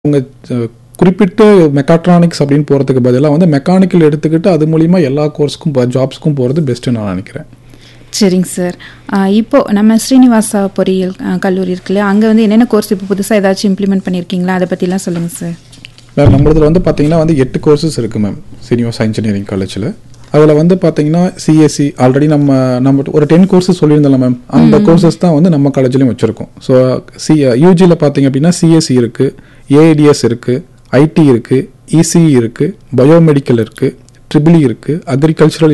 அவங்க அஹ், குறிப்பிட்டு மெக்காட்ரானிக்ஸ் அப்படின்னு போகிறதுக்கு பதிலாக வந்து மெக்கானிக்கல் எடுத்துக்கிட்டு அது மூலிமா எல்லா கோர்ஸ்க்கும் ஜாப்ஸ்க்கும் போகிறது பெஸ்ட்டு நான் நினைக்கிறேன் சரிங்க சார் இப்போ நம்ம ஸ்ரீனிவாசா பொறியியல் ஆ, கல்லூரி இருக்குல்ல அங்கே வந்து என்னென்ன கோர்ஸ் இப்போ புதுசாக ஏதாச்சும் இம்ப்ளிமெண்ட் பண்ணியிருக்கீங்களா அதை பற்றிலாம் சொல்லுங்கள் சார் மேம் நம்மளதுல வந்து பார்த்தீங்கன்னா வந்து எட்டு கோர்சஸ் இருக்குது மேம் சீனிவாசா இன்ஜினியரிங் காலேஜில் அதில் வந்து பார்த்தீங்கன்னா சிஎஸ்சி ஆல்ரெடி நம்ம நம்ம ஒரு டென் கோர்சஸ் சொல்லியிருந்தோம்ல மேம் அந்த கோர்சஸ் தான் வந்து நம்ம காலேஜ்லையும் வச்சுருக்கோம் ஸோ சி யூஜியில் பார்த்தீங்க அப்படின்னா சிஎஸ்சி இருக்குது ஏஐடிஎஸ் இருக்குது ஐடி இருக்குது இசிஇ இருக்குது பயோமெடிக்கல் இருக்குது ட்ரிபிளி இருக்குது அக்ரிகல்ச்சரல்